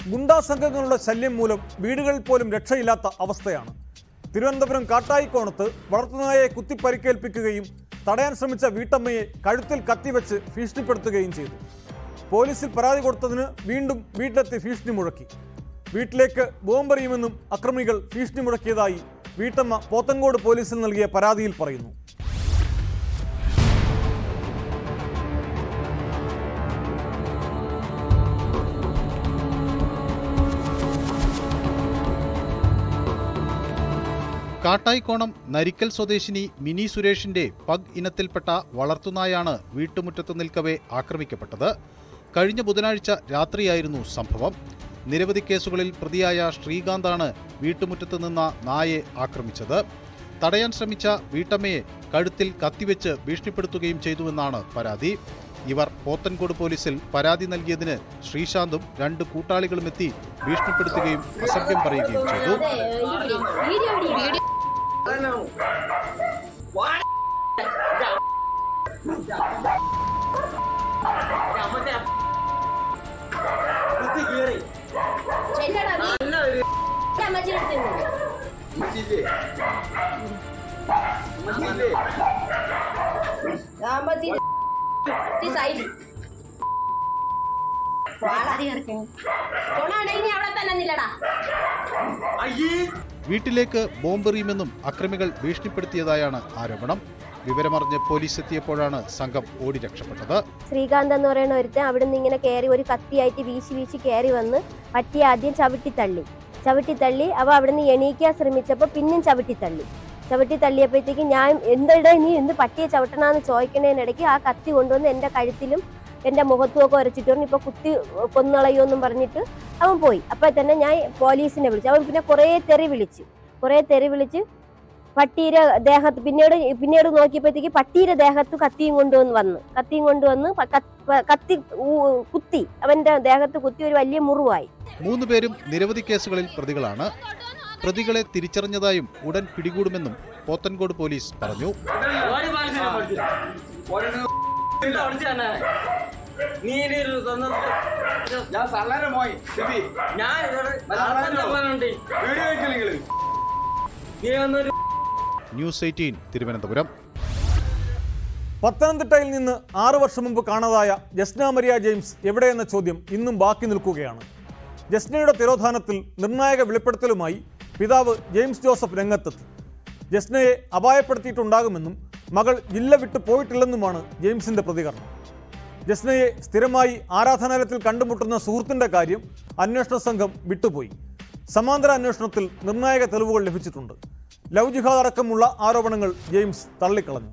ഗുണ്ടാ സംഘങ്ങളുടെ ശല്യം മൂലം വീടുകളിൽ പോലും രക്ഷയില്ലാത്ത അവസ്ഥയാണ് തിരുവനന്തപുരം കാട്ടായിക്കോണത്ത് വളർത്തുനായെ കുത്തിപ്പരിക്കേൽപ്പിക്കുകയും തടയാൻ ശ്രമിച്ച വീട്ടമ്മയെ കഴുത്തിൽ കത്തിവെച്ച് ഭീഷണിപ്പെടുത്തുകയും ചെയ്തു പോലീസിൽ പരാതി കൊടുത്തതിന് വീണ്ടും വീട്ടിലെത്തി ഭീഷണി മുഴക്കി വീട്ടിലേക്ക് ബോംബെറിയുമെന്നും അക്രമികൾ ഭീഷണി മുഴക്കിയതായി വീട്ടമ്മ പോത്തങ്കോട് പോലീസിൽ നൽകിയ പരാതിയിൽ പറയുന്നു കാട്ടായിക്കോണം നരിക്കൽ സ്വദേശിനി മിനി സുരേഷിന്റെ പഗ് ഇനത്തിൽപ്പെട്ട വളർത്തുനായാണ് വീട്ടുമുറ്റത്ത് നിൽക്കവെ ആക്രമിക്കപ്പെട്ടത് കഴിഞ്ഞ ബുധനാഴ്ച രാത്രിയായിരുന്നു സംഭവം നിരവധി കേസുകളിൽ പ്രതിയായ ശ്രീകാന്താണ് വീട്ടുമുറ്റത്ത് നിന്ന നായെ ആക്രമിച്ചത് തടയാൻ ശ്രമിച്ച വീട്ടമ്മയെ കഴുത്തിൽ കത്തിവെച്ച് ഭീഷണിപ്പെടുത്തുകയും ചെയ്തുവെന്നാണ് പരാതി ഇവർ പോത്തൻകോട് പോലീസിൽ പരാതി നൽകിയതിന് ശ്രീശാന്തും രണ്ട് കൂട്ടാളികളും എത്തി ഭീഷണിപ്പെടുത്തുകയും അസഭ്യം പറയുകയും ചെയ്തു അവിടെ തന്നെ നില്ലടാ വീട്ടിലേക്ക് ബോംബെറിയുമെന്നും അക്രമികൾ ഭീഷണിപ്പെടുത്തിയതായാണ് ആരോപണം വിവരമറിഞ്ഞ് പോലീസ് എത്തിയപ്പോഴാണ് സംഘം ഓടി രക്ഷപ്പെട്ടത് ശ്രീകാന്ത് എന്ന് പറയുന്ന ഒരുത്തൻ അവിടുന്ന് ഇങ്ങനെ കയറി ഒരു കത്തിയായിട്ട് വീശി വീശി കയറി വന്ന് പട്ടിയെ ആദ്യം ചവിട്ടിത്തള്ളി ചവിട്ടിത്തള്ളി അവ അവിടുന്ന് എണീക്കാൻ ശ്രമിച്ചപ്പോൾ പിന്നെയും ചവിട്ടിത്തള്ളി ചവിട്ടി തള്ളിയപ്പോഴത്തേക്ക് ഞാൻ എന്താ നീ എന്ത് പട്ടിയെ ചവിട്ടണമെന്ന് ചോദിക്കണതിനിടയ്ക്ക് ആ കത്തി കൊണ്ടുവന്ന് എൻ്റെ കഴുത്തിലും എൻ്റെ മുഖത്തും ഒക്കെ ഉരച്ചിട്ട് പറഞ്ഞു ഇപ്പൊ കുത്തി കൊന്നളയോന്നും പറഞ്ഞിട്ട് അവൻ പോയി അപ്പോൾ തന്നെ ഞാൻ പോലീസിനെ വിളിച്ചു അവൻ പിന്നെ കുറേ തെറി വിളിച്ചു കുറേ തെറി വിളിച്ച് പട്ടിയുടെ ദേഹത്ത് പിന്നീട് പിന്നീട് നോക്കിയപ്പോഴത്തേക്ക് പട്ടിയുടെ ദേഹത്ത് കത്തിയും കൊണ്ടുവന്ന് വന്ന് കത്തിയും കൊണ്ടുവന്ന് പ- കത്ത്- കത്തി ഊ- കുത്തി അവന്റെ ദേഹത്ത് കുത്തി ഒരു വലിയ മുറിവായി മൂന്ന് പേരും നിരവധി കേസുകളിൽ പ്രതികളാണ് പ്രതികളെ തിരിച്ചറിഞ്ഞതായും ഉടൻ പിടികൂടുമെന്നും പോത്തൻകോട് പോലീസ് പറഞ്ഞു ഞാൻ സള്ളാരെ മോയ് സിബി ഞാൻ വീഡിയോ വെക്കല് നിങ്ങള് ന്യൂസ് എയ്റ്റീൻ തിരുവനന്തപുരം പത്തനംതിട്ടയിൽ നിന്ന് ആറു വർഷം മുമ്പ് കാണാതായ ജസ്ന മരിയ ജെയിംസ് എവിടെയെന്ന ചോദ്യം ഇന്നും ബാക്കി നിൽക്കുകയാണ് ജസ്നയുടെ തിരോധാനത്തിൽ നിർണായക വെളിപ്പെടുത്തലുമായി പിതാവ് ജെയിംസ് ജോസഫ് രംഗത്തെത്തി ജസ്നയെ അപായപ്പെടുത്തിയിട്ടുണ്ടാകുമെന്നും മകൾ ജില്ല വിട്ടു പോയിട്ടില്ലെന്നുമാണ് ജെയിംസിന്റെ പ്രതികരണം ജസ്നയെ സ്ഥിരമായി ആരാധനാലയത്തിൽ കണ്ടുമുട്ടുന്ന സുഹൃത്തിന്റെ കാര്യം അന്വേഷണ സംഘം വിട്ടുപോയി സമാന്തര അന്വേഷണത്തിൽ നിർണായക തെളിവുകൾ ലഭിച്ചിട്ടുണ്ട് ലവ് ജിഹാദ് അടക്കമുള്ള ആരോപണങ്ങൾ ജെയിംസ് തള്ളിക്കളഞ്ഞു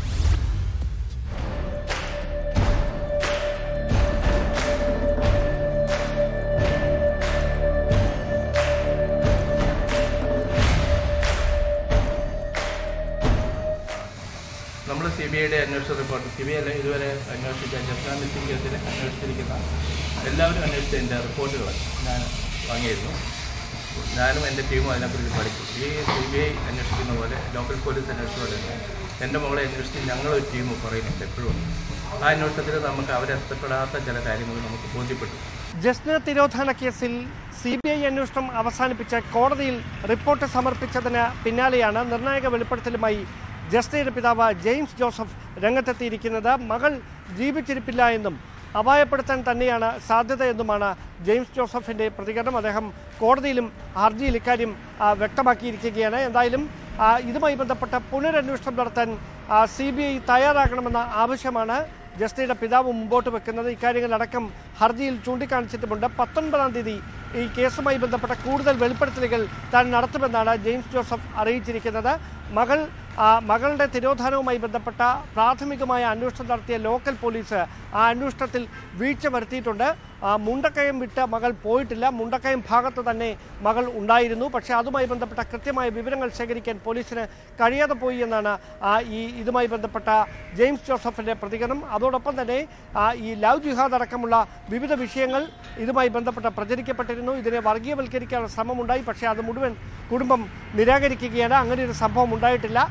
നമ്മൾ സി ബി ഐയുടെ അന്വേഷണ റിപ്പോർട്ട് സി ബി ഐ ഇതുവരെ അന്വേഷിച്ച ജസ്ന മിസ്സിംഗ് കേസിൽ അന്വേഷിച്ചിരിക്കുന്ന എല്ലാവരും അന്വേഷിച്ചതിൻ്റെ റിപ്പോർട്ടുകൾ ഞാൻ വാങ്ങിയിരുന്നു ഞാനും എൻ്റെ ടീമും അതിനെക്കുറിച്ച് പഠിച്ചു ഈ സി ബി ഐ അന്വേഷിക്കുന്ന പോലെ ലോക്കൽ പോലീസ് അന്വേഷിച്ച പോലെ തന്നെ എൻ്റെ മകളെ അന്വേഷിച്ച് ഞങ്ങളൊരു ടീം പറയുന്നുണ്ട് എപ്പോഴും ആ അന്വേഷണത്തിൽ നമുക്ക് അവരെത്തപ്പെടാത്ത ചില കാര്യങ്ങൾ നമുക്ക് ബോധ്യപ്പെട്ടു ജസ്ന തിരോധാന കേസിൽ സി ബി ഐ അന്വേഷണം അവസാനിപ്പിച്ച് കോടതിയിൽ റിപ്പോർട്ട് സമർപ്പിച്ചതിന് പിന്നാലെയാണ് നിർണായക വെളിപ്പെടുത്തലുമായി ജസ്നയുടെ പിതാവ് ജെയിംസ് ജോസഫ് രംഗത്തെത്തിയിരിക്കുന്നത് മകൾ ജീവിച്ചിരിപ്പില്ല എന്നും അപായപ്പെടുത്താൻ തന്നെയാണ് സാധ്യത എന്നുമാണ് ജെയിംസ് ജോസഫിന്റെ പ്രതികരണം അദ്ദേഹം കോടതിയിലും ഹർജിയിൽ ഇക്കാര്യം ആ, വ്യക്തമാക്കിയിരിക്കുകയാണ് എന്തായാലും ആ, ഇതുമായി ബന്ധപ്പെട്ട പുനരന്വേഷണം നടത്താൻ സി ബി ഐ തയ്യാറാകണമെന്ന ആവശ്യമാണ് ജസ്റ്റിയുടെ പിതാവ് മുമ്പോട്ട് വെക്കുന്നത് ഇക്കാര്യങ്ങളടക്കം ഹർജിയിൽ ചൂണ്ടിക്കാണിച്ചിട്ടുമുണ്ട് പത്തൊൻപതാം തീയതി ഈ കേസുമായി ബന്ധപ്പെട്ട കൂടുതൽ വെളിപ്പെടുത്തലുകൾ താൻ നടത്തുമെന്നാണ് ജെയിംസ് ജോസഫ് അറിയിച്ചിരിക്കുന്നത് മകൾ ആ, മകളുടെ തിരോധാനവുമായി ബന്ധപ്പെട്ട പ്രാഥമികമായ അന്വേഷണം നടത്തിയ ലോക്കൽ പോലീസ് ആ അന്വേഷണത്തിൽ വീഴ്ച വരുത്തിയിട്ടുണ്ട് ആ, മുണ്ടക്കയം വിട്ട് മകൾ പോയിട്ടില്ല മുണ്ടക്കയം ഭാഗത്ത് തന്നെ മകൾ ഉണ്ടായിരുന്നു പക്ഷേ അതുമായി ബന്ധപ്പെട്ട കൃത്യമായ വിവരങ്ങൾ ശേഖരിക്കാൻ പോലീസിന് കഴിയാതെ പോയി എന്നാണ് ആ, ഈ ഇതുമായി ബന്ധപ്പെട്ട ജെയിംസ് ജോസഫിന്റെ പ്രതികരണം അതോടൊപ്പം തന്നെ ആ, ഈ ലവ് ജിഹാദ് അടക്കമുള്ള വിവിധ വിഷയങ്ങൾ ഇതുമായി ബന്ധപ്പെട്ട് പ്രചരിക്കപ്പെട്ടിരുന്നു ഇതിനെ വർഗീയവൽക്കരിക്കാനുള്ള ശ്രമമുണ്ടായി പക്ഷേ അത് മുഴുവൻ കുടുംബം നിരാകരിക്കുകയാണ് അങ്ങനെ ഒരു സംഭവം ഉണ്ടായിട്ടില്ല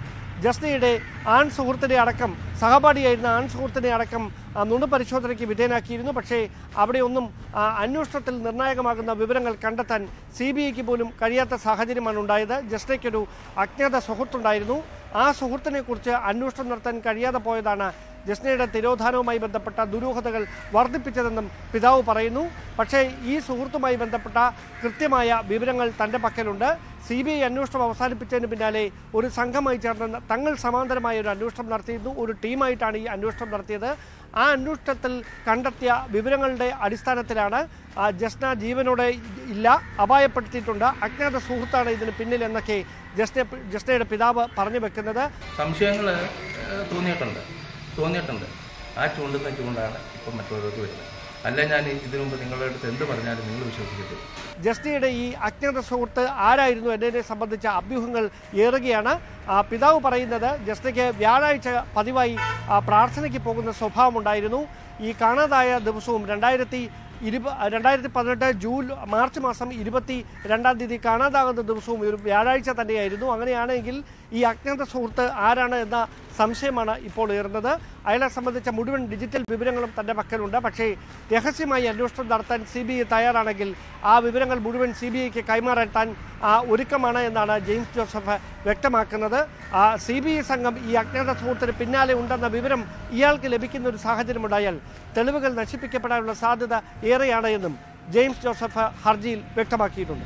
ജസ്നയുടെ ആൺ സുഹൃത്തിനെ അടക്കം സഹപാഠിയായിരുന്ന ആൺ സുഹൃത്തിനെ അടക്കം ആ, നുണ പരിശോധനയ്ക്ക് വിധേയനാക്കിയിരുന്നു പക്ഷേ അവിടെ ഒന്നും ആ, അന്വേഷണത്തിൽ നിർണായകമാകുന്ന വിവരങ്ങൾ കണ്ടെത്താൻ സി ബി ഐക്ക് പോലും കഴിയാത്ത സാഹചര്യമാണ് ഉണ്ടായത് ജസ്നയ്ക്കൊരു അജ്ഞാത സുഹൃത്തുണ്ടായിരുന്നു ആ സുഹൃത്തിനെ കുറിച്ച് അന്വേഷണം നടത്താൻ കഴിയാതെ പോയതാണ് ജസ്നയുടെ തിരോധാനവുമായി ബന്ധപ്പെട്ട ദുരൂഹതകൾ വർദ്ധിപ്പിച്ചതെന്നും പിതാവ് പറയുന്നു പക്ഷേ ഈ സുഹൃത്തുമായി ബന്ധപ്പെട്ട കൃത്യമായ വിവരങ്ങൾ തൻ്റെ പക്കലുണ്ട് സി ബി ഐ അന്വേഷണം അവസാനിപ്പിച്ചതിന് പിന്നാലെ ഒരു സംഘമായി ചേർന്ന് തങ്ങൾ സമാന്തരമായ ഒരു അന്വേഷണം നടത്തിയിരുന്നു ഒരു ടീമായിട്ടാണ് ഈ അന്വേഷണം നടത്തിയത് ആ അന്വേഷണത്തിൽ കണ്ടെത്തിയ വിവരങ്ങളുടെ അടിസ്ഥാനത്തിലാണ് ആ, ജസ്ന ജീവനോടെ ഇല്ല അപായപ്പെടുത്തിയിട്ടുണ്ട് അജ്ഞാത സുഹൃത്താണ് ഇതിന് പിന്നിൽ എന്നൊക്കെ ജസ്ന ജസ്നയുടെ പിതാവ് പറഞ്ഞു വെക്കുന്നത് സംശയങ്ങൾ തോന്നിയിട്ടുണ്ട് തോന്നിയിട്ടുണ്ട് ആ ചൂണ്ടുന്ന ചൂണ്ടാണ് ഇപ്പം മറ്റുള്ളവർക്ക് വരുന്നത് അല്ല ഞാൻ ഇതിനു മുമ്പ് നിങ്ങളുടെ അടുത്ത് എന്ത് പറഞ്ഞാലും നിങ്ങൾ വിശ്വസിക്കത്തില്ല ജസ്റ്റിയുടെ ഈ അജ്ഞാത സുഹൃത്ത് ആരായിരുന്നു എന്നതിനെ സംബന്ധിച്ച അഭ്യൂഹങ്ങൾ ഏറുകയാണ് ആ, പിതാവ് പറയുന്നത് ജസ്റ്റിക്ക് വ്യാഴാഴ്ച പതിവായി ആ, പ്രാർത്ഥനയ്ക്ക് പോകുന്ന സ്വഭാവമുണ്ടായിരുന്നു ഈ കാണാതായ ദിവസവും രണ്ടായിരത്തി ഇരുപ രണ്ടായിരത്തി പതിനെട്ട് ജൂൺ മാർച്ച് മാസം ഇരുപത്തി രണ്ടാം തീയതി കാണാതാകുന്ന ദിവസവും ഒരു വ്യാഴാഴ്ച തന്നെയായിരുന്നു അങ്ങനെയാണെങ്കിൽ ഈ അജ്ഞാത സുഹൃത്ത് ആരാണ് എന്ന സംശയമാണ് ഇപ്പോൾ ഉയർന്നത് അയാളെ സംബന്ധിച്ച മുഴുവൻ ഡിജിറ്റൽ വിവരങ്ങളും തന്റെ പക്കലുണ്ട് പക്ഷേ രഹസ്യമായി അന്വേഷണം നടത്താൻ സി ബി ഐ തയ്യാറാണെങ്കിൽ ആ വിവരങ്ങൾ മുഴുവൻ സി ബി ഐക്ക് കൈമാറാൻ താൻ ആ, ഒരുക്കമാണ് എന്നാണ് ജെയിംസ് ജോസഫ് വ്യക്തമാക്കുന്നത് സി ബി ഐ സംഘം ഈ അജ്ഞാത സുഹൃത്തിന് പിന്നാലെ ഉണ്ടെന്ന വിവരം ഇയാൾക്ക് ലഭിക്കുന്ന ഒരു സാഹചര്യമുണ്ടായാൽ തെളിവുകൾ നശിപ്പിക്കപ്പെടാനുള്ള സാധ്യത ഏറെയാണ് എന്നും ജെയിംസ് ജോസഫ് ഹർജിയിൽ വ്യക്തമാക്കിയിട്ടുണ്ട്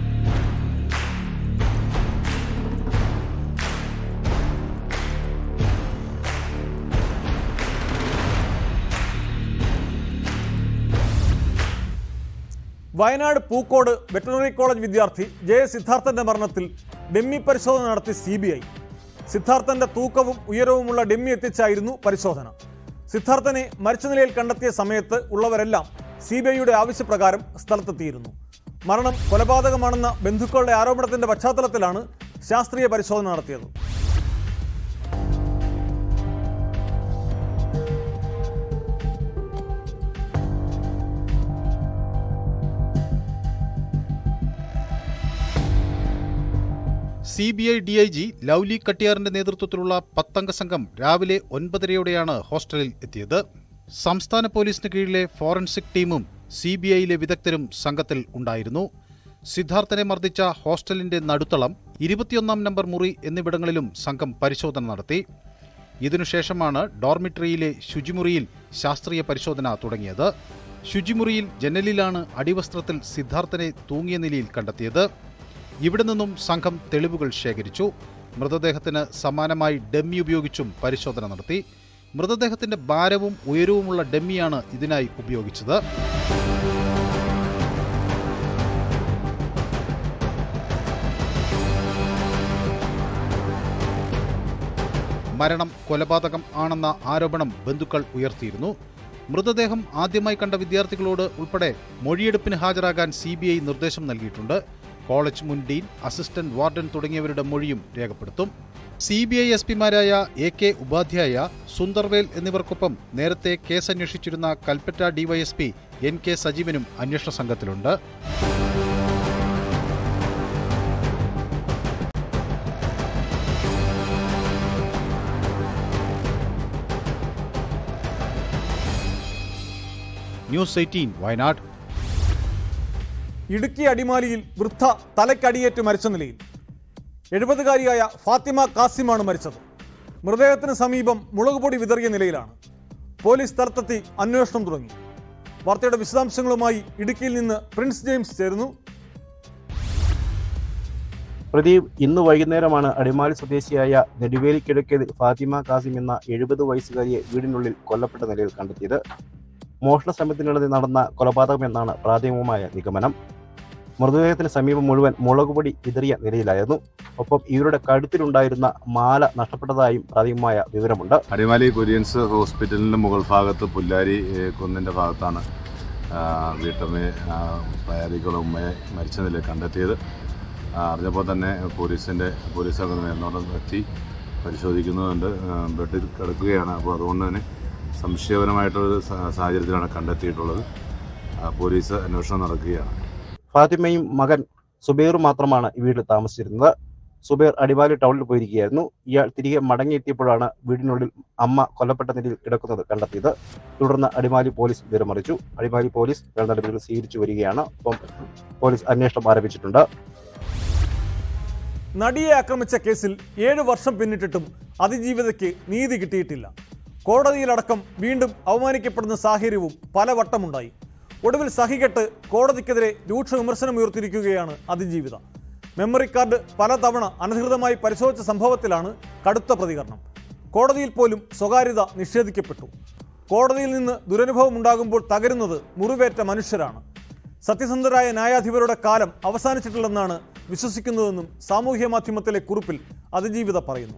വയനാട് പൂക്കോട് വെറ്ററിനറി കോളേജ് വിദ്യാർത്ഥി ജെ സിദ്ധാർത്ഥന്റെ മരണത്തിൽ ഡെമ്മി പരിശോധന നടത്തി സി ബി ഐ സിദ്ധാർത്ഥന്റെ തൂക്കവും ഉയരവുമുള്ള ഡെമ്മി എത്തിച്ചായിരുന്നു പരിശോധന സിദ്ധാർത്ഥനെ മരിച്ച നിലയിൽ കണ്ടെത്തിയ സമയത്ത് ഉള്ളവരെല്ലാം സി ബി ഐയുടെ ആവശ്യപ്രകാരം സ്ഥലത്തെത്തിയിരുന്നു മരണം കൊലപാതകമാണെന്ന ബന്ധുക്കളുടെ ആരോപണത്തിന്റെ പശ്ചാത്തലത്തിലാണ് ശാസ്ത്രീയ പരിശോധന നടത്തിയത് C B I D I G Lovely കട്ടിയാറിന്റെ നേതൃത്വത്തിലുള്ള പത്തംഗ സംഘം രാവിലെ ഒൻപതരയോടെയാണ് ഹോസ്റ്റലിൽ എത്തിയത് സംസ്ഥാന പോലീസിന് കീഴിലെ ഫോറൻസിക് ടീമും സി ബി ഐയിലെ വിദഗ്ധരും സംഘത്തിൽ ഉണ്ടായിരുന്നു സിദ്ധാർത്ഥനെ മർദ്ദിച്ച ഹോസ്റ്റലിന്റെ നടുത്തളം ഇരുപത്തിയൊന്നാം നമ്പർ മുറി എന്നിവിടങ്ങളിലും സംഘം പരിശോധന നടത്തി ഇതിനുശേഷമാണ് ഡോർമിറ്ററിയിലെ ശുചിമുറിയിൽ ശാസ്ത്രീയ പരിശോധന തുടങ്ങിയത് ശുചിമുറിയിൽ ജനലിലാണ് അടിവസ്ത്രത്തിൽ സിദ്ധാർത്ഥനെ തൂങ്ങിയ നിലയിൽ കണ്ടെത്തിയത് ഇവിടെ നിന്നും സംഘം തെളിവുകൾ ശേഖരിച്ചു മൃതദേഹത്തിന് സമാനമായി ഡമ്മി ഉപയോഗിച്ചും പരിശോധന നടത്തി മൃതദേഹത്തിന്റെ ഭാരവും ഉയരവുമുള്ള ഡമ്മിയാണ് ഇതിനായി ഉപയോഗിച്ചത് മരണം കൊലപാതകം ആണെന്ന ആരോപണം ബന്ധുക്കൾ ഉയർത്തിയിരുന്നു മൃതദേഹം ആദ്യമായി കണ്ട വിദ്യാർത്ഥികളോട് ഉൾപ്പെടെ മൊഴിയെടുപ്പിന് ഹാജരാകാൻ സി നിർദ്ദേശം നൽകിയിട്ടുണ്ട് കോളേജ് മുൻ ഡീൻ അസിസ്റ്റന്റ് വാർഡൻ തുടങ്ങിയവരുടെ മൊഴിയും രേഖപ്പെടുത്തും സി ബി ഐ എസ് പിമാരായ എ കെ ഉപാധ്യായ സുന്ദർവേൽ എന്നിവർക്കൊപ്പം നേരത്തെ കേസ് അന്വേഷിച്ചിരുന്ന കൽപ്പറ്റ ഡിവൈഎസ്പി എൻ കെ സജീവനും അന്വേഷണ സംഘത്തിലുണ്ട് ന്യൂസ് എയ്റ്റീൻ വയനാട് ഇടുക്കി അടിമാലിയിൽ വൃദ്ധ തലക്കടിയേറ്റ് മരിച്ച നിലയിൽ എഴുപതുകാരിയായ ഫാത്തിമ കാസിമാണ് മരിച്ചത് മൃതദേഹത്തിന് സമീപം മുളകുപൊടി വിതറിയ നിലയിലാണ് പോലീസ് സ്ഥലത്തെത്തി അന്വേഷണം തുടങ്ങി വാർത്തയുടെ വിശദാംശങ്ങളുമായി ഇടുക്കിയിൽ നിന്ന് പ്രിൻസ് ജെയിംസ് ചേരുന്നു പ്രദീപ് ഇന്ന് വൈകുന്നേരമാണ് അടിമാലി സ്വദേശിയായ നെടുവേലിക്കിഴക്കേതിൽ ഫാത്തിമ കാസിം എന്ന എഴുപത് വയസ്സുകാരിയെ വീടിനുള്ളിൽ കൊല്ലപ്പെട്ട നിലയിൽ കണ്ടെത്തിയത് മോഷണ ശ്രമത്തിനിടെ നടന്ന കൊലപാതകമെന്നാണ് പ്രാഥമികമായ നിഗമനം മൃതദേഹത്തിന് സമീപം മുഴുവൻ മുളകുപൊടി വിതറിയ നിലയിലായിരുന്നു ഒപ്പം ഇവരുടെ കഴുത്തിലുണ്ടായിരുന്ന മാല നഷ്ടപ്പെട്ടതായും പ്രാഥമികമായ വിവരമുണ്ട് അടിമാലി കുര്യൻസ് ഹോസ്പിറ്റലിന്റെ മുകൾ ഭാഗത്ത് പുല്ലാരി ഏഹ്, കുന്നിന്റെ ഭാഗത്താണ് ആ, വീട്ടമ്മയെ ആ, പ്രയാരിക്കുള്ള ഉമ്മയെ മരിച്ച നിലയിൽ കണ്ടെത്തിയത് ആ, അറിഞ്ഞപ്പോൾ തന്നെ പോലീസിന്റെ പോലീസ് സംഘം എന്നോടം എത്തി പരിശോധിക്കുന്നുണ്ട് ആ, ബെഡിൽ കിടക്കുകയാണ് അപ്പോൾ അതുകൊണ്ട് തന്നെ സംശയപരമായിട്ടൊരു സാ- സാഹചര്യത്തിലാണ് കണ്ടെത്തിയിട്ടുള്ളത് ആ, പോലീസ് അന്വേഷണം നടക്കുകയാണ് ഫാത്തിമയും മകൻ സുബൈറും മാത്രമാണ് ഈ വീട്ടിൽ താമസിച്ചിരുന്നത് സുബൈർ അടിമാലി ടൗണിൽ പോയിരിക്കുകയായിരുന്നു ഇയാൾ തിരികെ മടങ്ങിയെത്തിയപ്പോഴാണ് വീടിനുള്ളിൽ അമ്മ കൊല്ലപ്പെട്ട നിലയിൽ കിടക്കുന്നത് കണ്ടെത്തിയത് തുടർന്ന് അടിമാലി പോലീസ് വിവരമറിയിച്ചു അടിമാലി പോലീസ് വേണ്ട നടപടികൾ സ്വീകരിച്ചു വരികയാണ് ഒപ്പം പോലീസ് അന്വേഷണം ആരംഭിച്ചിട്ടുണ്ട് നടിയെ ആക്രമിച്ച കേസിൽ ഏഴ് വർഷം പിന്നിട്ടിട്ടും അതിജീവിതയ്ക്ക് നീതി കിട്ടിയിട്ടില്ല കോടതിയിലടക്കം വീണ്ടും അവമാനിക്കപ്പെടുന്ന സാഹചര്യവും പലവട്ടമുണ്ടായി ഒടുവിൽ സഹികെട്ട് കോടതിക്കെതിരെ രൂക്ഷ വിമർശനമുയർത്തിയിരിക്കുകയാണ് അതിജീവിത മെമ്മറി കാർഡ് പലതവണ അനധികൃതമായി പരിശോധിച്ച സംഭവത്തിലാണ് കടുത്ത പ്രതികരണം കോടതിയിൽ പോലും സ്വകാര്യത നിഷേധിക്കപ്പെട്ടു കോടതിയിൽ നിന്ന് ദുരനുഭവം ഉണ്ടാകുമ്പോൾ തകരുന്നത് മുറിവേറ്റ മനുഷ്യരാണ് സത്യസന്ധരായ ന്യായാധിപരുടെ കാലം അവസാനിച്ചിട്ടില്ലെന്നാണ് വിശ്വസിക്കുന്നതെന്നും സാമൂഹ്യ മാധ്യമത്തിലെ കുറിപ്പിൽ അതിജീവിത പറയുന്നു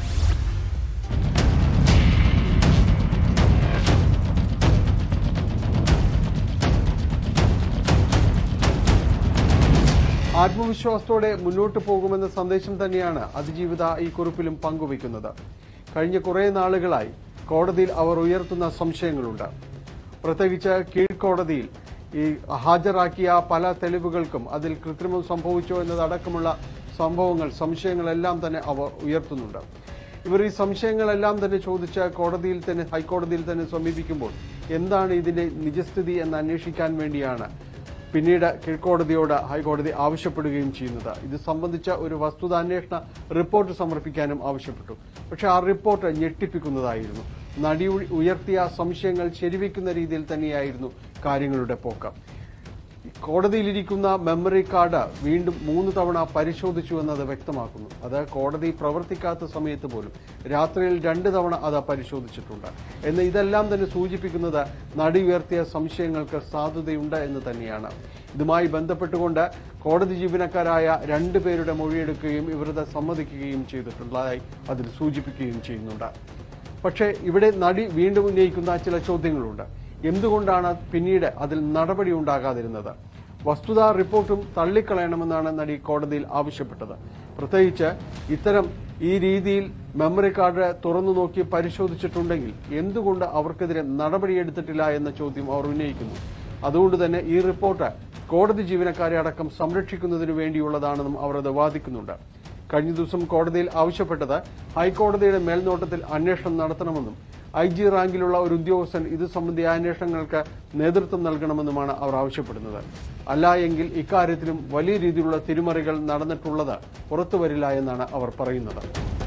ആത്മവിശ്വാസത്തോടെ മുന്നോട്ട് പോകുമെന്ന സന്ദേശം തന്നെയാണ് അതിജീവിത ഈ കുറിപ്പിലും പങ്കുവയ്ക്കുന്നത് കഴിഞ്ഞ കുറേ നാളുകളായി കോടതിയിൽ അവർ ഉയർത്തുന്ന സംശയങ്ങളുണ്ട് പ്രത്യേകിച്ച് കീഴ്ക്കോടതിയിൽ ഈ ഹാജരാക്കിയ പല തെളിവുകൾക്കും അതിൽ കൃത്രിമം സംഭവിച്ചോ എന്നതടക്കമുള്ള സംഭവങ്ങൾ സംശയങ്ങളെല്ലാം തന്നെ അവർ ഉയർത്തുന്നുണ്ട് ഇവർ ഈ സംശയങ്ങളെല്ലാം തന്നെ ചോദിച്ച് കോടതിയിൽ തന്നെ ഹൈക്കോടതിയിൽ തന്നെ സമീപിക്കുമ്പോൾ എന്താണ് ഇതിന്റെ നിജസ്ഥിതി എന്ന് അന്വേഷിക്കാൻ വേണ്ടിയാണ് പിന്നീട് കീഴ്ക്കോടതിയോട് ഹൈക്കോടതി ആവശ്യപ്പെടുകയും ചെയ്യുന്നത് ഇത് സംബന്ധിച്ച ഒരു വസ്തുതാന്വേഷണ റിപ്പോർട്ട് സമർപ്പിക്കാനും ആവശ്യപ്പെട്ടു പക്ഷെ ആ റിപ്പോർട്ട് ഞെട്ടിപ്പിക്കുന്നതായിരുന്നു നടി ഉ- ഉയർത്തിയ സംശയങ്ങൾ ശരിവെക്കുന്ന രീതിയിൽ തന്നെയായിരുന്നു കാര്യങ്ങളുടെ പോക്ക് കോടതിയിലിരിക്കുന്ന മെമ്മറി കാർഡ് വീണ്ടും മൂന്ന് തവണ പരിശോധിച്ചു എന്നത് വ്യക്തമാക്കുന്നു അത് കോടതി പ്രവർത്തിക്കാത്ത സമയത്ത് പോലും രാത്രിയിൽ രണ്ട് തവണ അത് പരിശോധിച്ചിട്ടുണ്ട് എന്ന് ഇതെല്ലാം തന്നെ സൂചിപ്പിക്കുന്നത് നടി ഉയർത്തിയ സംശയങ്ങൾക്ക് സാധുതയുണ്ട് എന്ന് തന്നെയാണ് ഇതുമായി ബന്ധപ്പെട്ടുകൊണ്ട് കോടതി ജീവനക്കാരായ രണ്ടുപേരുടെ മൊഴിയെടുക്കുകയും ഇവരത് സമ്മതിക്കുകയും ചെയ്തിട്ടുള്ളതായി അതിൽ സൂചിപ്പിക്കുകയും ചെയ്യുന്നുണ്ട് പക്ഷേ ഇവിടെ നടി വീണ്ടും ഉന്നയിക്കുന്ന ചില ചോദ്യങ്ങളുണ്ട് എന്തുകൊണ്ടാണ് പിന്നീട് അതിൽ നടപടി ഉണ്ടാകാതിരുന്നത് വസ്തുതാ റിപ്പോർട്ടും തള്ളിക്കളയണമെന്നാണ് നടി കോടതിയിൽ ആവശ്യപ്പെട്ടത് പ്രത്യേകിച്ച് ഇത്തരം ഈ രീതിയിൽ മെമ്മറി കാർഡ് തുറന്നു നോക്കി പരിശോധിച്ചിട്ടുണ്ടെങ്കിൽ എന്തുകൊണ്ട് അവർക്കെതിരെ നടപടിയെടുത്തിട്ടില്ല എന്ന ചോദ്യം അവർ ഉന്നയിക്കുന്നു അതുകൊണ്ട് തന്നെ ഈ റിപ്പോർട്ട് കോടതി ജീവനക്കാരെ അടക്കം സംരക്ഷിക്കുന്നതിനു വേണ്ടിയുള്ളതാണെന്നും അവർ അത് വാദിക്കുന്നുണ്ട് കഴിഞ്ഞ ദിവസം കോടതിയിൽ ആവശ്യപ്പെട്ടത് ഹൈക്കോടതിയുടെ മേൽനോട്ടത്തിൽ അന്വേഷണം നടത്തണമെന്നും ഐ ജി റാങ്കിലുള്ള ഒരു ഉദ്യോഗസ്ഥൻ ഇത് സംബന്ധിയ അന്വേഷണങ്ങൾക്ക് നേതൃത്വം നൽകണമെന്നുമാണ് അവർ ആവശ്യപ്പെടുന്നത് അല്ല എങ്കിൽ ഇക്കാര്യത്തിലും വലിയ രീതിയിലുള്ള തിരിമറികൾ നടന്നിട്ടുള്ളത് പുറത്തുവരില്ല എന്നാണ് അവർ പറയുന്നത്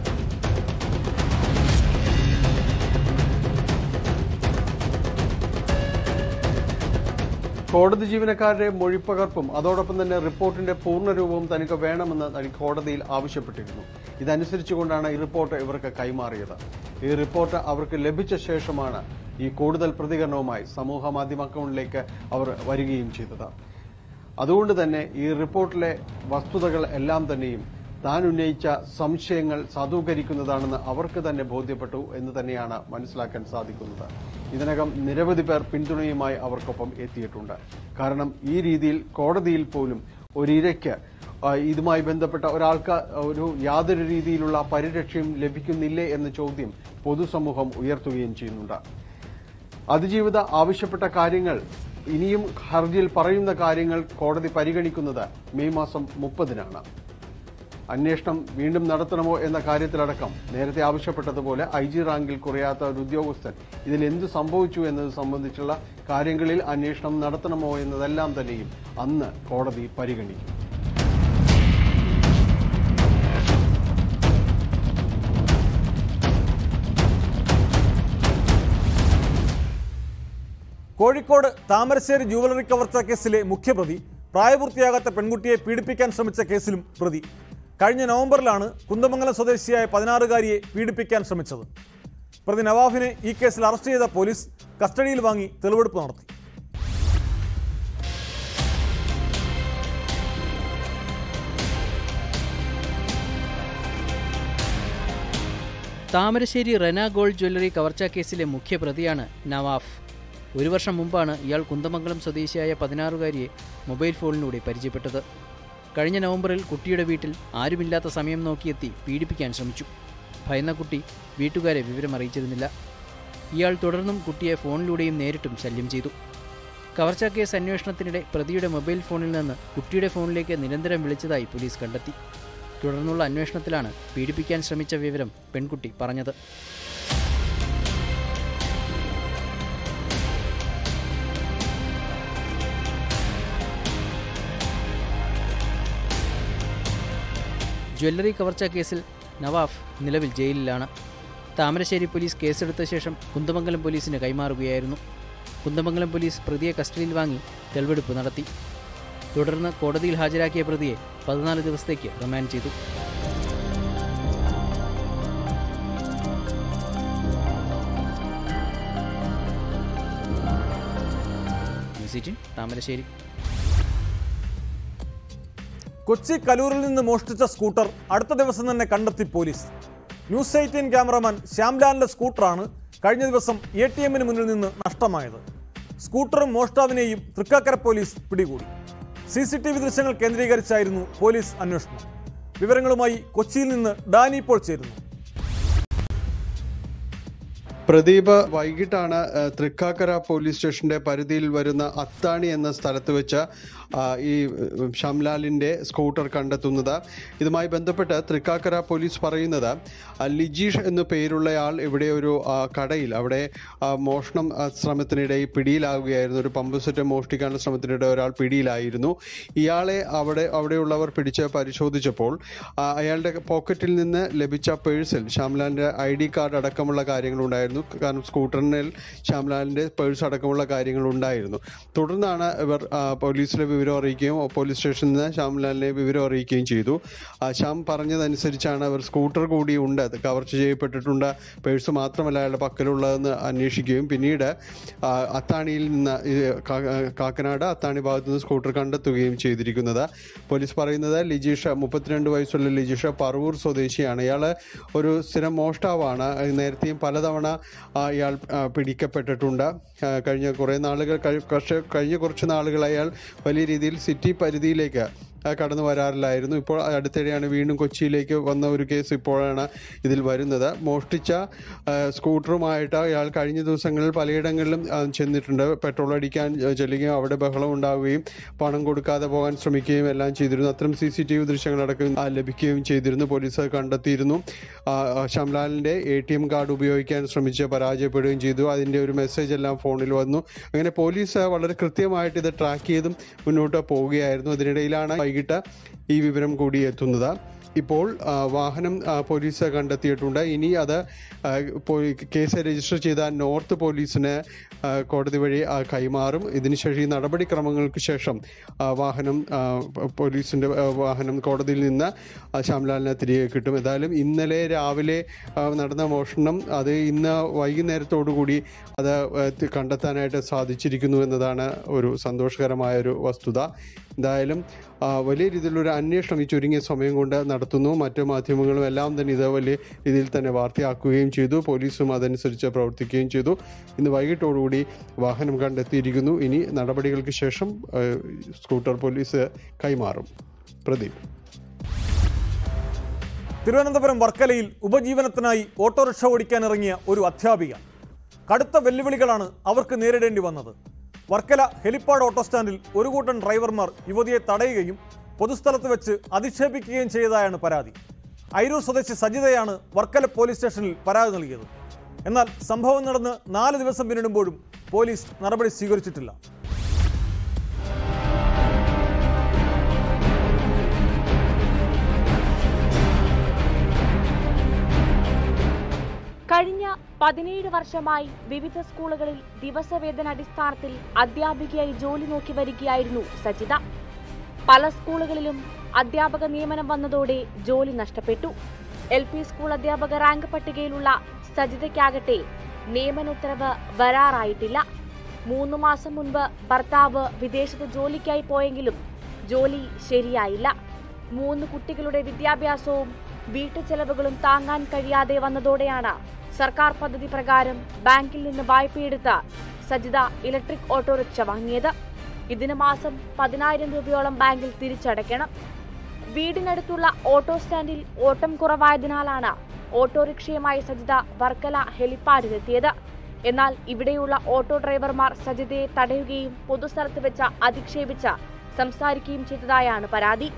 കോടതി ജീവനക്കാരുടെ മൊഴിപ്പകർപ്പും അതോടൊപ്പം തന്നെ റിപ്പോർട്ടിന്റെ പൂർണ്ണരൂപവും തനിക്ക് വേണമെന്ന് നടി കോടതിയിൽ ആവശ്യപ്പെട്ടിരുന്നു ഇതനുസരിച്ചുകൊണ്ടാണ് ഈ റിപ്പോർട്ട് ഇവർക്ക് കൈമാറിയത് ഈ റിപ്പോർട്ട് അവർക്ക് ലഭിച്ച ശേഷമാണ് ഈ കൂടുതൽ പ്രതികരണവുമായി സമൂഹ മാധ്യമ അക്കൗണ്ടിലേക്ക് അവർ വരികയും ചെയ്തത് അതുകൊണ്ട് തന്നെ ഈ റിപ്പോർട്ടിലെ വസ്തുതകൾ എല്ലാം തന്നെയും താൻ ഉന്നയിച്ച സംശയങ്ങൾ സാധൂകരിക്കുന്നതാണെന്ന് അവർക്ക് തന്നെ ബോധ്യപ്പെട്ടു എന്ന് തന്നെയാണ് മനസ്സിലാക്കാൻ സാധിക്കുന്നത് ഇതിനകം നിരവധി പേർ പിന്തുണയുമായി അവർക്കൊപ്പം എത്തിയിട്ടുണ്ട് കാരണം ഈ രീതിയിൽ കോടതിയിൽ പോലും ഒരിരയ്ക്ക് ആ, ഇതുമായി ബന്ധപ്പെട്ട ഒരാൾക്ക് ഒരു യാതൊരു രീതിയിലുള്ള പരിരക്ഷയും ലഭിക്കുന്നില്ലേ എന്ന ചോദ്യം പൊതുസമൂഹം ഉയർത്തുകയും ചെയ്യുന്നുണ്ട് അതിജീവിത ആവശ്യപ്പെട്ട കാര്യങ്ങൾ ഇനിയും ഹർജിയിൽ പറയുന്ന കാര്യങ്ങൾ കോടതി പരിഗണിക്കുന്നത് മെയ് മാസം മുപ്പതിനാണ് അന്വേഷണം വീണ്ടും നടത്തണമോ എന്ന കാര്യത്തിലടക്കം നേരത്തെ ആവശ്യപ്പെട്ടതുപോലെ ഐ ജി റാങ്കിൽ കുറയാത്ത ഒരു ഉദ്യോഗസ്ഥൻ ഇതിൽ എന്ത് സംഭവിച്ചു എന്നത് സംബന്ധിച്ചുള്ള കാര്യങ്ങളിൽ അന്വേഷണം നടത്തണമോ എന്നതെല്ലാം തന്നെയും അന്ന് കോടതി പരിഗണിക്കും കോഴിക്കോട് താമരശ്ശേരി ജുവലറി കവർച്ച കേസിലെ മുഖ്യപ്രതി പ്രായപൂർത്തിയാകാത്ത പെൺകുട്ടിയെ പീഡിപ്പിക്കാൻ ശ്രമിച്ച കേസിലും പ്രതി കഴിഞ്ഞ നവംബറിലാണ് കുന്ദമംഗലം സ്വദേശിയായ പതിനാറുകാരിയെ പീഡിപ്പിക്കാൻ ശ്രമിച്ചത് പ്രതി നവാഫിനെ ഈ കേസിൽ അറസ്റ്റ് ചെയ്ത പോലീസ് കസ്റ്റഡിയിൽ വാങ്ങി തെളിവെടുപ്പ് നടത്തി താമരശ്ശേരി റെന ഗോൾഡ് ജ്വല്ലറി കവർച്ചാ കേസിലെ മുഖ്യപ്രതിയാണ് നവാഫ് ഒരു വർഷം മുമ്പാണ് ഇയാൾ കുന്തമംഗലം സ്വദേശിയായ പതിനാറുകാരിയെ മൊബൈൽ ഫോണിലൂടെ പരിചയപ്പെട്ടത് കഴിഞ്ഞ നവംബറിൽ കുട്ടിയുടെ വീട്ടിൽ ആരുമില്ലാത്ത സമയം നോക്കിയെത്തി പീഡിപ്പിക്കാൻ ശ്രമിച്ചു ഭയന്ന കുട്ടി വീട്ടുകാരെ വിവരമറിയിച്ചിരുന്നില്ല ഇയാൾ തുടർന്നും കുട്ടിയെ ഫോണിലൂടെയും നേരിട്ടും ശല്യം ചെയ്തു കവർച്ചാ കേസ് അന്വേഷണത്തിനിടെ പ്രതിയുടെ മൊബൈൽ ഫോണിൽ നിന്ന് കുട്ടിയുടെ ഫോണിലേക്ക് നിരന്തരം വിളിച്ചതായി പോലീസ് കണ്ടെത്തി തുടർന്നുള്ള അന്വേഷണത്തിലാണ് പീഡിപ്പിക്കാൻ ശ്രമിച്ച വിവരം പെൺകുട്ടി പറഞ്ഞത് ജ്വല്ലറി കവർച്ചാ കേസിൽ നവാഫ് നിലവിൽ ജയിലിലാണ് താമരശ്ശേരി പോലീസ് കേസെടുത്ത ശേഷം കുന്തമംഗലം പോലീസിന് കൈമാറുകയായിരുന്നു കുന്തമംഗലം പോലീസ് പ്രതിയെ കസ്റ്റഡിയിൽ വാങ്ങി തെളിവെടുപ്പ് നടത്തി തുടർന്ന് കോടതിയിൽ ഹാജരാക്കിയ പ്രതിയെ പതിനാല് ദിവസത്തേക്ക് റിമാൻഡ് ചെയ്തു ന്യൂസ് എയ്റ്റീൻ താമരശ്ശേരി കൊച്ചി കലൂരിൽ നിന്ന് മോഷ്ടിച്ച സ്കൂട്ടർ അടുത്ത ദിവസം തന്നെ കണ്ടെത്തി പോലീസ് ന്യൂസ് എയ്റ്റീൻ ക്യാമറമാൻ ശ്യാംലാലിന്റെ സ്കൂട്ടറാണ് കഴിഞ്ഞ ദിവസം എ ടി എമ്മിന് മുന്നിൽ നിന്ന് നഷ്ടമായത് സ്കൂട്ടറും മോഷ്ടാവിനെയും തൃക്കാക്കര പോലീസ് പിടികൂടി സി സി ടി വി ദൃശ്യങ്ങൾ കേന്ദ്രീകരിച്ചായിരുന്നു പോലീസ് അന്വേഷണം വിവരങ്ങളുമായി കൊച്ചിയിൽ നിന്ന് ഡാനി ഇപ്പോൾ ചേരുന്നു പ്രദീപ് വൈകിട്ടാണ് ഏഹ്, തൃക്കാക്കര പോലീസ് സ്റ്റേഷന്റെ പരിധിയിൽ വരുന്ന അത്താണി എന്ന സ്ഥലത്ത് വെച്ച് ആ, ഈ ഏഹ്, ഷംലാലിന്റെ സ്കൂട്ടർ കണ്ടെത്തുന്നത് ഇതുമായി ബന്ധപ്പെട്ട് തൃക്കാക്കര പോലീസ് പറയുന്നത് ആ, ലിജീഷ് എന്നു പേരുള്ളയാൾ ഇവിടെ ഒരു ആ, കടയിൽ അവിടെ ആ, മോഷണം ആ, ശ്രമത്തിനിടെ പിടിയിലാവുകയായിരുന്നു ഒരു പമ്പ് സെറ്റ് മോഷ്ടിക്കാനുള്ള ശ്രമത്തിനിടെ ഒരാൾ പിടിയിലായിരുന്നു ഇയാളെ അവിടെ അവിടെയുള്ളവർ പിടിച്ച് പരിശോധിച്ചപ്പോൾ ആ, അയാളുടെ പോക്കറ്റിൽ നിന്ന് ലഭിച്ച പേഴ്സിൽ ശ്യാംലാലിന്റെ ഐ ഡി കാർഡ് അടക്കമുള്ള കാര്യങ്ങളുണ്ടായിരുന്നു കാരണം സ്കൂട്ടറിനിൽ ശ്യാംലാലിന്റെ പേഴ്സ് അടക്കമുള്ള കാര്യങ്ങൾ ഉണ്ടായിരുന്നു തുടർന്നാണ് ഇവർ ആ, പോലീസിലെ വിവരം അറിയിക്കുകയും പോലീസ് സ്റ്റേഷനിൽ നിന്ന് ശ്യാംലാലിനെ വിവരം അറിയിക്കുകയും ചെയ്തു ആ, ശ്യാം പറഞ്ഞതനുസരിച്ചാണ് അവർ സ്കൂട്ടർ കൂടി ഉണ്ട് അത് കവർച്ച ചെയ്യപ്പെട്ടിട്ടുണ്ട് പേഴ്സ് മാത്രമല്ല അയാളുടെ പക്കലുള്ളതെന്ന് അന്വേഷിക്കുകയും പിന്നീട് ആ, അത്താണിയിൽ നിന്ന് ഈ കാ- കാക്കനാട് അത്താണി ഭാഗത്തു നിന്ന് സ്കൂട്ടർ കണ്ടെത്തുകയും ചെയ്തിരിക്കുന്നത് പോലീസ് പറയുന്നത് ലിജീഷ് മുപ്പത്തിരണ്ട് വയസ്സുള്ള ലിജീഷ് പറവൂർ സ്വദേശിയാണ് ഇയാൾ ഒരു സ്ഥിരം മോഷ്ടാവാണ് നേരത്തെയും പലതവണ ആ, ഇയാൾ ആ, പിടിക്കപ്പെട്ടിട്ടുണ്ട് ആ, കഴിഞ്ഞ കുറേ നാളുകൾ കഴി- കുറച്ച് കഴിഞ്ഞ കുറച്ച് നാളുകൾ അയാൾ വലിയ രീതിയിൽ സിറ്റി പരിധിയിലേക്ക് ആ, കടന്നു വരാറില്ലായിരുന്നു ഇപ്പോൾ അടുത്തിടെയാണ് വീണ്ടും കൊച്ചിയിലേക്ക് വന്ന ഒരു കേസ് ഇപ്പോഴാണ് ഇതിൽ വരുന്നത് മോഷ്ടിച്ച ആ, സ്കൂട്ടറുമായിട്ട് അയാൾ കഴിഞ്ഞ ദിവസങ്ങളിൽ പലയിടങ്ങളിലും ആ, ചെന്നിട്ടുണ്ട് പെട്രോൾ അടിക്കാൻ ചെല്ലുകയും അവിടെ ബഹളം ഉണ്ടാവുകയും പണം കൊടുക്കാതെ പോകാൻ ശ്രമിക്കുകയും എല്ലാം ചെയ്തിരുന്നു അത്തരം സി സി ടി വി ദൃശ്യങ്ങളടക്കം ആ, ലഭിക്കുകയും ചെയ്തിരുന്നു പോലീസ് അത് കണ്ടെത്തിയിരുന്നു ആ, ആ, ഷംലാലിന്റെ എ ടി എം കാർഡ് ഉപയോഗിക്കാൻ ശ്രമിച്ച് പരാജയപ്പെടുകയും ചെയ്തു അതിന്റെ ഒരു മെസ്സേജ് എല്ലാം ഫോണിൽ വന്നു അങ്ങനെ പോലീസ് വളരെ കൃത്യമായിട്ട് ഇത് ട്രാക്ക് ചെയ്തും മുന്നോട്ട് പോവുകയായിരുന്നു അതിനിടയിലാണ് വൈകിട്ട് ഈ വിവരം കൂടി എത്തുന്നത് ഇപ്പോൾ ആ, വാഹനം ആ, പോലീസ് കണ്ടെത്തിയിട്ടുണ്ട് ഇനി അത് ആ, പോയി- കേസ് രജിസ്റ്റർ ചെയ്ത നോർത്ത് പോലീസിന് ആ, കോടതി വഴി ആ, കൈമാറും ഇതിനുശേഷം ഈ നടപടിക്രമങ്ങൾക്ക് ശേഷം ആ, വാഹനം ആ, പോലീസിന്റെ ആ, വാഹനം കോടതിയിൽ നിന്ന് ആ, ശ്യാംലാലിനെ തിരികെ കിട്ടും എന്തായാലും ഇന്നലെ രാവിലെ ആ, നടന്ന മോഷണം അത് ഇന്ന് വൈകുന്നേരത്തോടുകൂടി അത് ആ, തി- കണ്ടെത്താനായിട്ട് സാധിച്ചിരിക്കുന്നു എന്നതാണ് ഒരു സന്തോഷകരമായ ഒരു വസ്തുത എന്തായാലും ആ, വലിയ രീതിയിലൊരു അന്വേഷണം ഈ ചുരുങ്ങിയ സമയം കൊണ്ട് നടത്തുന്നു മറ്റു മാധ്യമങ്ങളും എല്ലാം തന്നെ ഇത് വലിയ രീതിയിൽ തന്നെ വാർത്തയാക്കുകയും ചെയ്തു പോലീസും അതനുസരിച്ച് പ്രവർത്തിക്കുകയും ചെയ്തു ഇന്ന് വൈകിട്ടോടുകൂടി വാഹനം കണ്ടെത്തിയിരിക്കുന്നു ഇനി നടപടികൾക്ക് ശേഷം ആ, സ്കൂട്ടർ പോലീസ് കൈമാറും പ്രദീപ് തിരുവനന്തപുരം വർക്കലയിൽ ഉപജീവനത്തിനായി ഓട്ടോറിക്ഷ ഓടിക്കാനിറങ്ങിയ ഒരു അധ്യാപിക കടുത്ത വെല്ലുവിളികളാണ് അവർക്ക് നേരിടേണ്ടി വന്നത് വർക്കല ഹെലിപ്പാഡ് ഓട്ടോ സ്റ്റാൻഡിൽ ഒരു കൂട്ടം ഡ്രൈവർമാർ യുവതിയെ തടയുകയും പൊതുസ്ഥലത്ത് വെച്ച് അധിക്ഷേപിക്കുകയും ചെയ്തതായാണ് പരാതി ഐരൂർ സ്വദേശി സജിതയാണ് വർക്കല പോലീസ് സ്റ്റേഷനിൽ പരാതി നൽകിയത് എന്നാൽ സംഭവം നടന്ന് നാല് ദിവസം പിന്നിടുമ്പോഴും പോലീസ് നടപടി സ്വീകരിച്ചിട്ടില്ല കഴിഞ്ഞ പതിനേഴ് വർഷമായി വിവിധ സ്കൂളുകളിൽ ദിവസവേതന അടിസ്ഥാനത്തിൽ അധ്യാപികയായി ജോലി നോക്കി വരികയായിരുന്നു സജിത പല സ്കൂളുകളിലും അധ്യാപക നിയമനം വന്നതോടെ ജോലി നഷ്ടപ്പെട്ടു എൽ പി സ്കൂൾ അധ്യാപക റാങ്ക് പട്ടികയിലുള്ള സജിതയ്ക്കാകട്ടെ നിയമന ഉത്തരവ് വരാറായിട്ടില്ല മൂന്ന് മാസം മുൻപ് ഭർത്താവ് വിദേശത്ത് ജോലിക്കായി പോയെങ്കിലും ജോലി ശരിയായില്ല മൂന്ന് കുട്ടികളുടെ വിദ്യാഭ്യാസവും വീട്ടുചെലവുകളും താങ്ങാൻ കഴിയാതെ വന്നതോടെയാണ് സർക്കാർ പദ്ധതി പ്രകാരം ബാങ്കിൽ നിന്ന് വായ്പയെടുത്ത് സജിത ഇലക്ട്രിക് ഓട്ടോറിക്ഷ വാങ്ങിയത് ഇതിന് മാസം പതിനായിരം രൂപയോളം ബാങ്കിൽ തിരിച്ചടയ്ക്കണം വീടിനടുത്തുള്ള ഓട്ടോ സ്റ്റാൻഡിൽ ഓട്ടം കുറവായതിനാലാണ് ഓട്ടോറിക്ഷയുമായി സജിത വർക്കല ഹെലിപ്പാഡിലെത്തിയത് എന്നാൽ ഇവിടെയുള്ള ഓട്ടോ ഡ്രൈവർമാർ സജിതയെ തടയുകയും പൊതുസ്ഥലത്ത് വെച്ച് അധിക്ഷേപിച്ച് സംസാരിക്കുകയും ചെയ്തതായാണ് പരാതി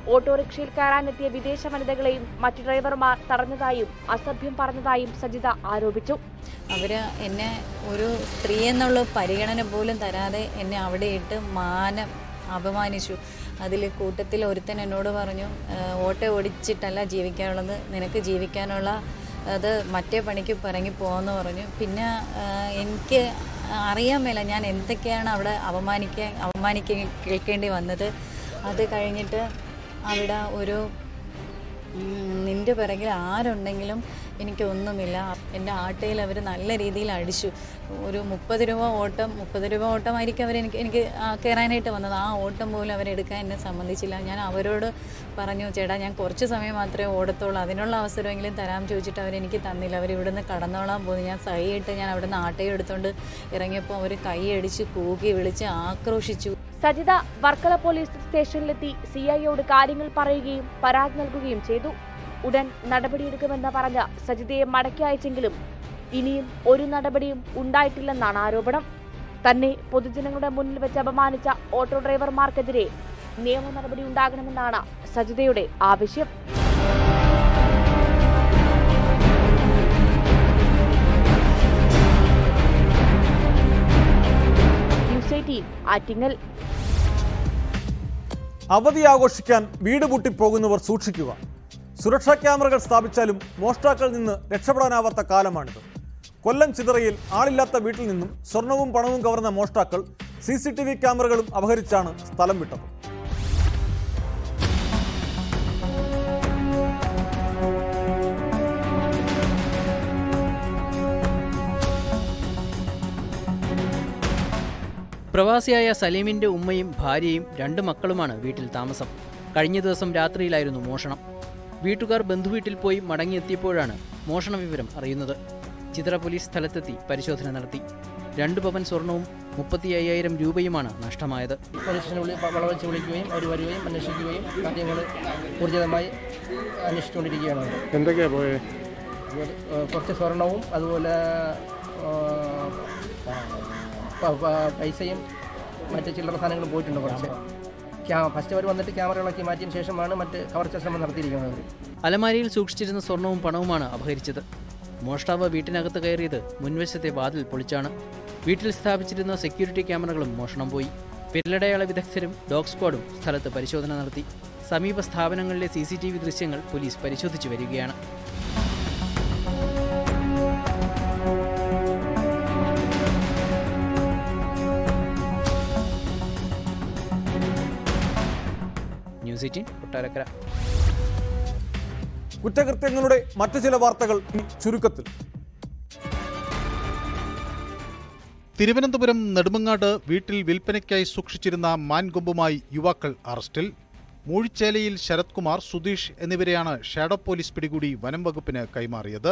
ഓട്ടോറിക്ഷയിൽ കയറാനെത്തിയ വിദേശ വനിതകളെയും മറ്റു ഡ്രൈവർമാർ തടഞ്ഞതായും അസഭ്യം പറഞ്ഞതായും സജിത ആരോപിച്ചു അവർ എന്നെ ഒരു സ്ത്രീ എന്നുള്ള പരിഗണന പോലും തരാതെ എന്നെ അവിടെ ഇട്ട് മാനം അപമാനിച്ചു അതിൽ കൂട്ടത്തിൽ ഒരുത്തൻ എന്നോട് പറഞ്ഞു "ഏഹ്, ഓട്ടോ ഓടിച്ചിട്ടല്ല ജീവിക്കാനുള്ളത് നിനക്ക് ജീവിക്കാനുള്ള അത് മറ്റേ പണിക്ക് പിറങ്ങി പോകാമെന്ന് പറഞ്ഞു പിന്നെ ഏഹ്, എനിക്ക് അറിയാൻ മേല ഞാൻ എന്തൊക്കെയാണ് അവിടെ അപമാനിക്കാൻ അപമാനിക്ക കേൾക്കേണ്ടി വന്നത് അത് കഴിഞ്ഞിട്ട് അവിടെ ഒരു ഉം, നിന്റെ പിറകിൽ ആരുണ്ടെങ്കിലും എനിക്കൊന്നുമില്ല എൻ്റെ ആട്ടയിൽ അവർ നല്ല രീതിയിൽ അടിച്ചു ഒരു മുപ്പത് രൂപ ഓട്ടം മുപ്പത് രൂപ ഓട്ടമായിരിക്കും അവർ എനിക്ക് എനിക്ക് ആ കയറാനായിട്ട് വന്നത് ആ ഓട്ടം പോലും അവരെടുക്കാൻ എന്നെ സമ്മതിച്ചില്ല ഞാൻ അവരോട് പറഞ്ഞു ചേട്ടാ ഞാൻ കുറച്ച് സമയം മാത്രമേ ഓടത്തുള്ളൂ അതിനുള്ള അവസരമെങ്കിലും തരാൻ ചോദിച്ചിട്ട് അവരെനിക്ക് തന്നില്ല അവർ ഇവിടുന്ന് കടന്നോളാൻ പോന്നു ഞാൻ സഹിയിട്ട് ഞാൻ അവിടുന്ന് ആട്ടയും എടുത്തുകൊണ്ട് ഇറങ്ങിയപ്പോൾ അവർ കൈയടിച്ച് കൂകി വിളിച്ച് ആക്രോശിച്ചു സജിത വർക്കല പോലീസ് സ്റ്റേഷനിലെത്തി സി ഐയോട് കാര്യങ്ങൾ പറയുകയും പരാതി നൽകുകയും ചെയ്തു ഉടൻ നടപടിയെടുക്കുമെന്ന് പറഞ്ഞ സജിതയെ മടക്കി അയച്ചെങ്കിലും ഇനിയും ഒരു നടപടിയും ഉണ്ടായിട്ടില്ലെന്നാണ് ആരോപണം തന്നെ പൊതുജനങ്ങളുടെ മുന്നിൽ വെച്ച് അപമാനിച്ച ഓട്ടോ ഡ്രൈവർമാർക്കെതിരെ നിയമ നടപടി ഉണ്ടാകണമെന്നാണ് സജിതയുടെ ആവശ്യം ന്യൂസ് എയ്റ്റീൻ ആറ്റിങ്ങൽ അവധി ആഘോഷിക്കാൻ വീട് പൂട്ടിപ്പോകുന്നവർ സൂക്ഷിക്കുക സുരക്ഷാ ക്യാമറകൾ സ്ഥാപിച്ചാലും മോഷ്ടാക്കളിൽ നിന്ന് രക്ഷപ്പെടാനാവാത്ത കാലമാണിത് കൊല്ലം ചിതറയിൽ ആളില്ലാത്ത വീട്ടിൽ നിന്നും സ്വർണവും പണവും കവർന്ന മോഷ്ടാക്കൾ സി സി ടി വി ക്യാമറകളും അപഹരിച്ചാണ് സ്ഥലം വിട്ടത് പ്രവാസിയായ സലീമിന്റെ ഉമ്മയും ഭാര്യയും രണ്ട് മക്കളുമാണ് വീട്ടിൽ താമസം കഴിഞ്ഞ ദിവസം രാത്രിയിലായിരുന്നു മോഷണം വീട്ടുകാർ ബന്ധുവീട്ടിൽ പോയി മടങ്ങിയെത്തിയപ്പോഴാണ് മോഷണ വിവരം അറിയുന്നത് ചിത്ര പോലീസ് സ്ഥലത്തെത്തി പരിശോധന നടത്തി രണ്ട് പവൻ സ്വർണവും മുപ്പത്തി അയ്യായിരം രൂപയുമാണ് നഷ്ടമായത് പോലീസിനെ വിളി വളവച്ച് വിളിക്കുകയും അവർ വരികയും അന്വേഷിക്കുകയും കാര്യങ്ങൾ ഊർജിതമായി അന്വേഷിച്ചുകൊണ്ടിരിക്കുകയാണ് അവർ. എന്തൊക്കെയാ പോയത് അതുപോലെ, ഏഹ്, കുറച്ച് സ്വർണവും അതുപോലെ ഏഹ്, പ- പ- പൈസയും മറ്റ് ചില്ലറ സാധനങ്ങളും പോയിട്ടുണ്ട് കുറച്ച് ക്യാ ഫസ്റ്റ് അവർ വന്നിട്ട് ക്യാമറകളൊക്കെ മാറ്റിയതിന് ശേഷമാണ് മറ്റ് കവർച്ച ശ്രമം നടത്തിയിരിക്കുന്നത് അവർ അലമാരിയിൽ സൂക്ഷിച്ചിരുന്ന സ്വർണവും പണവുമാണ് അപഹരിച്ചത് മോഷ്ടാവ് വീട്ടിനകത്ത് കയറിയത് മുൻവശത്തെ വാതിൽ പൊളിച്ചാണ് വീട്ടിൽ സ്ഥാപിച്ചിരുന്ന സെക്യൂരിറ്റി ക്യാമറകളും മോഷണം പോയി വിരലടയാള വിദഗ്ധരും ഡോഗ് സ്ക്വാഡും സ്ഥലത്ത് പരിശോധന നടത്തി സമീപ സ്ഥാപനങ്ങളിലെ സി സി ടി വി ദൃശ്യങ്ങൾ പോലീസ് പരിശോധിച്ചു വരികയാണ് ന്യൂസ് എയ്റ്റീൻ കൊട്ടാരക്കര കുറ്റകൃത്യങ്ങളുടെ മറ്റു ചില വാർത്തകൾ ഇനി ചുരുക്കത്തിൽ തിരുവനന്തപുരം നെടുമങ്ങാട് വീട്ടിൽ വിൽപ്പനയ്ക്കായി സൂക്ഷിച്ചിരുന്ന മാൻകൊമ്പുമായി യുവാക്കൾ അറസ്റ്റിൽ മൂഴിച്ചേലയിൽ ശരത് കുമാർ സുധീഷ് എന്നിവരെയാണ് ഷാഡോ പോലീസ് പിടികൂടി വനം വകുപ്പിന് കൈമാറിയത്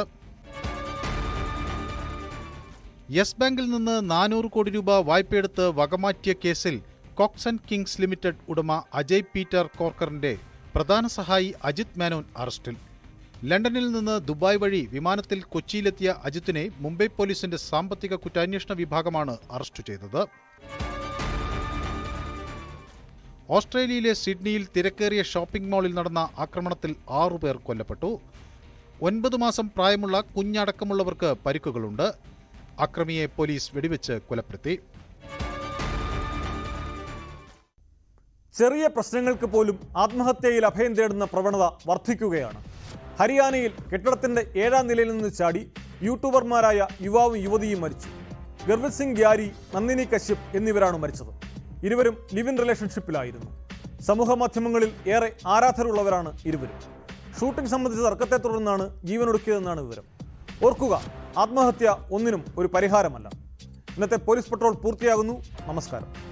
യെസ് ബാങ്കിൽ നിന്ന് നാനൂറ് കോടി രൂപ വായ്പയെടുത്ത് വകമാറ്റിയ കേസിൽ കോക്സ് ആൻഡ് കിങ്സ് ലിമിറ്റഡ് ഉടമ അജയ് പീറ്റർ കോർക്കറിന്റെ പ്രധാന സഹായി അജിത് മേനോൻ അറസ്റ്റിൽ ലണ്ടനിൽ നിന്ന് ദുബായ് വഴി വിമാനത്തിൽ കൊച്ചിയിലെത്തിയ അജിത്തിനെ മുംബൈ പോലീസിന്റെ സാമ്പത്തിക കുറ്റാന്വേഷണ വിഭാഗമാണ് അറസ്റ്റ് ചെയ്തത് ഓസ്ട്രേലിയയിലെ സിഡ്നിയിൽ തിരക്കേറിയ ഷോപ്പിംഗ് മാളിൽ നടന്ന ആക്രമണത്തിൽ ആറുപേർ കൊല്ലപ്പെട്ടു ഒൻപത് മാസം പ്രായമുള്ള കുഞ്ഞടക്കമുള്ളവർക്ക് പരിക്കുകളുണ്ട് അക്രമിയെ പോലീസ് വെടിവെച്ച് കൊലപ്പെടുത്തി ചെറിയ പ്രശ്നങ്ങൾക്ക് പോലും ആത്മഹത്യയിൽ അഭയം തേടുന്ന പ്രവണത വർദ്ധിക്കുകയാണ് ഹരിയാനയിൽ കെട്ടിടത്തിന്റെ ഏഴാം നിലയിൽ നിന്ന് ചാടി യൂട്യൂബർമാരായ യുവാവും യുവതിയും മരിച്ചു ഗർവിത് സിംഗ് ഗ്യാരി നന്ദിനി കശ്യപ് എന്നിവരാണ് മരിച്ചത് ഇരുവരും ലിവ് ഇൻ റിലേഷൻഷിപ്പിലായിരുന്നു സമൂഹ മാധ്യമങ്ങളിൽ ഏറെ ആരാധകരുള്ളവരാണ് ഇരുവരും ഷൂട്ടിംഗ് സംബന്ധിച്ച തർക്കത്തെ തുടർന്നാണ് ജീവനൊടുക്കിയതെന്നാണ് വിവരം ഓർക്കുക ആത്മഹത്യ ഒന്നിനും ഒരു പരിഹാരമല്ല ഇന്നത്തെ പോലീസ് പട്രോൾ പൂർത്തിയാകുന്നു നമസ്കാരം